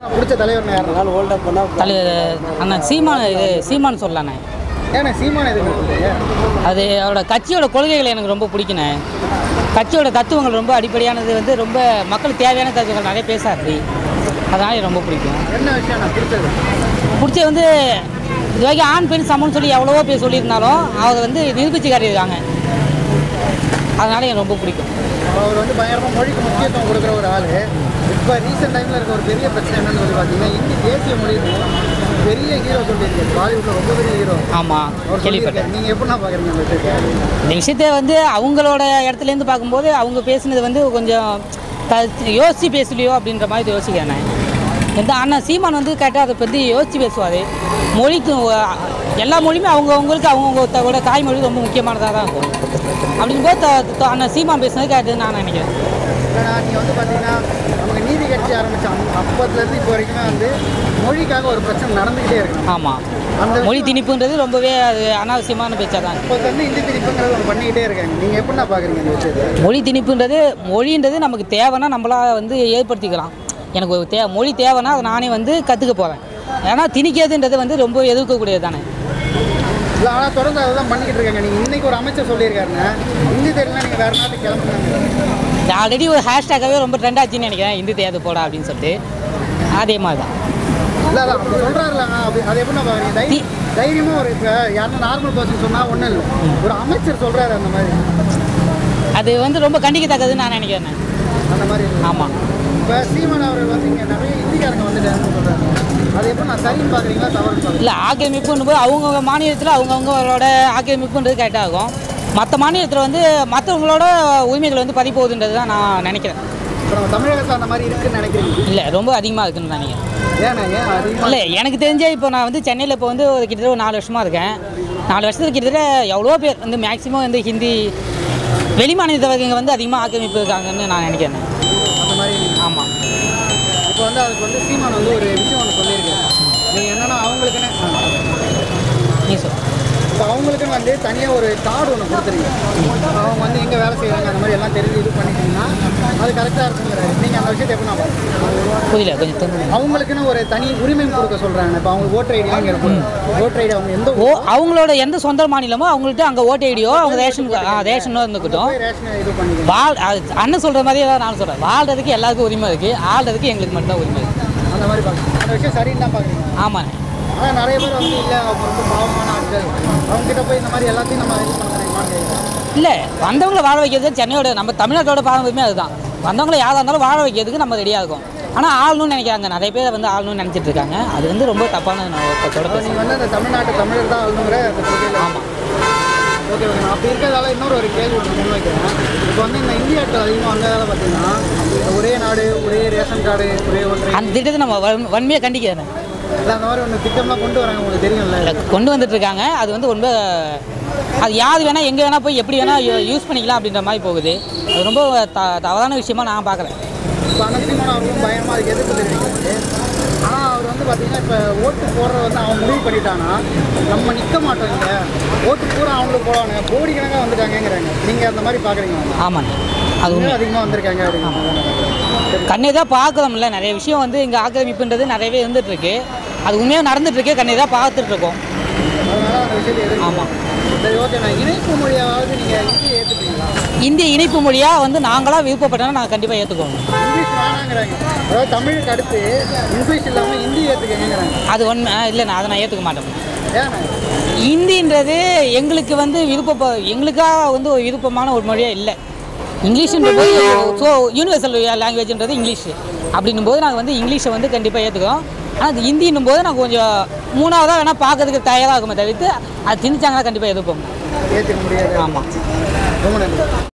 பிடிச்ச தலைவர் யார் நாள் ஹோல்டப் பண்ணால் தலைவர் அண்ணன் சீமான் இது சீமான் சொல்லலாண்ணே ஏன்னா சீமான எதுக்கு சொல்றீங்க அது அவரோட கட்சியோட கொள்கைகள் எனக்கு ரொம்ப பிடிக்குண்ணே கட்சியோட தத்துவங்கள் ரொம்ப அடிப்படையானது வந்து ரொம்ப மக்களுக்கு தேவையான தத்துவங்கள் நிறைய பேசாது அதனால எனக்கு ரொம்ப பிடிக்கும் என்ன விஷயம் நான் பிடிச்சது பிடிச்சது வந்து இது வரைக்கும் ஆண் பெண் சமம்னு சொல்லி எவ்வளவோ பேர் சொல்லியிருந்தாலும் அவர் வந்து நிரூபிச்சு காட்டியிருக்காங்க அதனால எனக்கு ரொம்ப பிடிக்கும் அவர் வந்து பயங்கரமாக மொழிக்கு முக்கியத்துவம் கொடுக்குற ஒரு ஆள் இப்போ ரீசெண்ட் டைமில் இருக்க ஒரு பெரிய பிரச்சனை என்னன்னு சொல்லி பார்த்தீங்கன்னா இந்தி தேசிய மொழி பெரிய ஹீரோ சொல்லியிருக்காரு பாலிவுட்டில் ரொம்ப பெரிய ஹீரோ ஆமாம் அவர் கேள்விப்பட்டேன் சொல்லியிருக்காரு நீங்கள் எப்படின்னா பார்க்குறீங்க அந்த விஷயத்தை இந்த விஷயத்தை வந்து அவங்களோட இடத்துலேருந்து பார்க்கும்போது அவங்க பேசுனது வந்து கொஞ்சம் த யோசித்து பேசலையோ அப்படின்ற மாதிரி யோசிக்கிறேன் நான் எந்த அண்ணன் சீமான் வந்து கரெக்டாக அதை பற்றி யோசித்து பேசுவார் மொழிக்கு அஹ், எல்லா மொழியுமே அவங்கவுங்களுக்கு அவங்கவுங்களோட தாய்மொழி ரொம்ப முக்கியமானதாக தான் இருக்கும் அப்படிங்கும்போது த- த- அண்ணன் சீமான் பேசுனது கரெக்டுன்னு நான் நினைக்கிறேன் ஏன்னா நீங்கள் வந்து பார்த்தீங்கன்னா நமக்கு நீதி கட்சி ஆரம்பித்தாங்க அப்போத்துலேருந்து இப்போ வரைக்குமே வந்து மொழிக்காக ஒரு பிரச்சனை நடந்துக்கிட்டே இருக்கு ஆமாம் அந்த மொழி திணிப்புன்றது ரொம்பவே அது அனாவசியமான பேச்சாக தான் இப்போ வந்து இந்தி திணிப்புங்கிறது ஒன்று பண்ணிக்கிட்டே இருக்காங்க நீங்கள் எப்படின்னா பார்க்குறீங்க இந்த விஷயத்தை மொழி திணிப்புன்றது மொழின்றது நமக்கு தேவைன்னா நம்மளா வந்து ஏற்படுத்திக்கலாம் எனக்கு ஒரு தே மொழி தேவைன்னா அதை நானே வந்து கற்றுக்க போகிறேன் ஏன்னா திணிக்கிறதுன்றது வந்து ரொம்ப எதிர்க்கக்கூடியது தானே இல்லை ஆனால் தொடர்ந்து அதை தான் பண்ணிக்கிட்டு இருக்காங்க நீங்கள் இன்னைக்கு ஒரு அமைச்சர் சொல்லியிருக்காருங்க ஹிந்தி தெரியல நீங்கள் வேறு நாட்டுக்கு கிளம்புனாங்க ஆல்ரெடி ஒரு ஹேஷ்டேக்காகவே ரொம்ப ட்ரெண்ட் ஆச்சுன்னு நினைக்கிறேன் இந்தி தேவை போடா அப்படின்னு சொல்லிட்டு அதே மாதிரி தான் இல்லை அதான் அப்படி சொல்கிறாருல அப்படி அது எப்படின்னா பார்க்குறீங்க தை தி- தைரியமாக ஒரு இப்போ யாருன்னா நார்மல் பர்சன் சொன்னால் ஒன்றும் இல்லை ஒரு அமைச்சர் சொல்கிறாரு அந்த மாதிரி அது வந்து ரொம்ப கண்டிக்கத்தக்கதுன்னு நான் நினைக்கிறேன் அந்த மாதிரி ஆமாம் இப்போ சீமான் அவர்கள் வந்து இங்கே நிறைய இந்திக்காரங்க வந்துட்டாருன்னு சொல்கிறாங்க அது எப்படி நான் சரின்னு பார்க்குறீங்களா தவறுன்னு பார்க்குறீங்களா இல்லை ஆக்கிரமிப்புன்னு போது அவங்கவுங்க மாநிலத்தில் அவங்கவுங்களோட ஆக்கிரமிப்புன்றது கரெக்டாக இருக்கும் மற்ற மாநிலத்தில் வந்து மற்றவங்களோட உரிமைகள் வந்து பறிப்போகுதுன்றது தான் நான் நினைக்கிறேன் இப்போ நம்ம தமிழகத்தில் அந்த மாதிரி இருக்குன்னு நினைக்கிறீங்க இல்லை ரொம்ப அதிகமாக இருக்குன்னு நினைக்கிறேன் ஏன்னா ஏன் அதிகமாக இல்லை எனக்கு தெரிஞ்சே இப்போ நான் வந்து சென்னையில் இப்போ வந்து ஒரு கிட்டத்தட்ட ஒரு நாலு வருஷமாக இருக்கேன் நாலு வருஷத்துக்கு கிட்டத்தட்ட எவ்வளோ பேர் வந்து மேக்ஸிமம் வந்து ஹிந்தி வெளி மாநிலத்தவங்க வந்து அதிகமாக ஆக்கிரமிப்பு இருக்காங்கன்னு நான் நினைக்கிறேன் அந்த மாதிரி ஆமாம் இப்போ வந்து அதுக்கு வந்து சீமான் வந்து ஒரு விஷயம் ஒன்று சொல்லியிருக்காரு நீங்கள் என்னென்னா அவங்களுக்குன்னு நீ சொல் இப்போ அவங்களுக்குன்னு வந்து தனியாக ஒரு கார்டு ஒன்று கொடுத்துருங்க அவங்க வந்து எங்கே வேலை செய்கிறாங்க அந்த மாதிரி எல்லாம் தெரிஞ்சு இது பண்ணிட்டீங்கன்னா அது கரெக்டாக இருக்குங்கிறாரு நீங்கள் அந்த விஷயத்தை எப்படி நான் புரியல கொஞ்சம் திரும்ப அவங்களுக்குன்னு ஒரு தனி உரிமை கொடுக்க சொல்கிறாங்க இப்போ அவங்க ஓட்டர் ஐடிலாம் இங்கே இருக்கும் ஓட்டர் ஐடி அவங்க எந்த ஓ அவங்களோட எந்த சொந்த மாநிலமோ அவங்கள்ட்ட அங்கே ஓட்டு ஐடியோ அவங்க ரேஷன் ஆ ரேஷனோ இருந்துக்கிட்டோம் போய் ரேஷன் இது பண்ணிக்கலாம் வாழ் அது அண்ணன் சொல்கிற மாதிரியே தான் நான் சொல்கிறேன் வாழ்றதுக்கு எல்லாருக்கும் உரிமை இருக்குது ஆள்றதுக்கு எங்களுக்கு மட்டும்தான் உரிமை இருக்குது அந்த மாதிரி பார்க்குறேன் அந்த விஷயம் சரின்னு தான் பார்க்குறீங்க ஆமாண்ணே ஆனால் நிறைய பேர் வந்து இல்லை அவங்க ரொம்ப பாவமான ஆட்கள் அவங்க கிட்ட போய் இந்த மாதிரி எல்லாத்தையும் நம்ம இது பண்ணுறீங்களான்னு கேட்குறேன் இல்லை வந்தவங்களை வாழ வைக்கிறது சென்னையோட நம்ம தமிழ்நாட்டோட பாரம்பரியமே அதுதான் வந்தவங்களை யாராக இருந்தாலும் வாழ வைக்கிறதுக்கு நம்ம ரெடியாக இருக்கோம் ஆனால் ஆளணும்னு நினைக்கிறாங்க நிறைய பேர் வந்து ஆளணும்னு நினச்சிட்டு இருக்காங்க அது வந்து ரொம்ப தப்பான நோக்கத்தோட அப்போ பேசுகிறேன் நீங்கள் வந்து அந்த தமிழ்நாட்டு தமிழர் தான் ஆளுங்கிற அந்த கொள்கையில் ஆமாம் ஓகே ஓகே நான் அப்படி இருக்கிறதால இன்னொரு ஒரு கேள்வி ஒன்று முன்வைக்கிறேன் இப்போ வந்து இந்த இந்திய ஆட்கள் அதிகமாக வந்ததால பார்த்தீங்கன்னா இந்த ஒரே நாடு ஒரே ரேஷன் கார்டு ஒரே ஒன்று அந்த திட்டத்தை நம்ம வன் வன்மையாக கண்டிக்கிறேன் இல்லை அந்த மாதிரி ஒன்று திட்டம்லாம் கொண்டு வராங்க உங்களுக்கு தெரியும்ல இல்லை கொண்டு வந்துட்டு இருக்காங்க அது வந்து ரொம்ப அது யார் வேணால் எங்கே வேணால் போய் எப்படி வேணால் யூஸ் பண்ணிக்கலாம் அப்படின்ற மாதிரி போகுது அது ரொம்ப த தவறான விஷயமா நான் பார்க்குறேன் இப்போ அனந்தீமான அவர்களும் பயமாக அதுக்கு எதிர்ப்பு தெரிவிக்கிறாரு ஆனால் அவர் வந்து பார்த்தீங்கன்னா இப்போ ஓட்டு போடுற வந்து அவன் முடிவு பண்ணிட்டானா நம்ம நிற்க மாட்டோம் இங்கே ஓட்டு பூரா அவங்களுக்கு போடுவாங்க கோடிக்கணக்காக வந்துட்டாங்கங்கிறாங்க நீங்கள் அந்த மாதிரி பார்க்குறீங்க ஆமாண்ணே அது உண்மை இன்னும் அதிகமாக வந்திருக்காங்க அப்படிங்க கண்ணே தான் பார்க்குறோம்ல நிறைய விஷயம் வந்து இங்கே ஆக்கிரமிப்புன்றது நிறையவே இருந்துட்டு இருக்கு அது உண்மையாக நடந்துட்டு இருக்கு கண்ணே தான் பார்த்துட்டு இருக்கோம் அதனால அந்த விஷயத்தை எதிர்ப்பு ஆமாம் சரி ஓகே நான் இணைப்பு மொழியாவது நீங்கள் இந்தியை ஏற்றுப்பீங்களா இந்திய இணைப்பு மொழியாக வந்து நாங்களாக விருப்பப்பட்டோன்னா நாங்கள் கண்டிப்பாக ஏற்றுக்குவோம் இங்கிலீஷ் வேணாங்கிறாங்க அதாவது தமிழுக்கு அடுத்து இங்கிலீஷ் இல்லாமல் ஹிந்தி ஏற்றுக்கங்கிறாங்க அது ஒன்று இல்லைண்ணா அதை நான் ஏற்றுக்க மாட்டேன் ஏன்னா ஹிந்தின்றது எங்களுக்கு வந்து விருப்ப எங்களுக்காக வந்து ஒரு விருப்பமான ஒரு மொழியாக இல்லை இங்கிலீஷுன்ற போது ஸோ யூனிவர்சல் லாங்குவேஜ்ன்றது இங்கிலீஷ் அப்படின்னும் போது நாங்கள் வந்து இங்கிலீஷை வந்து கண்டிப்பாக ஏற்றுக்கிறோம் ஆனால் அது ஹிந்தின்னும் போது நாங்கள் கொஞ்சம் மூணாவதாக வேணால் பார்க்கறதுக்கு தயாராகுமே தவிர்த்து அது திணிச்சாங்கன்னா கண்டிப்பாக எதிர்ப்போம் ஏற்றுக்க முடியாது ஆமாம் ரொம்ப நன்றி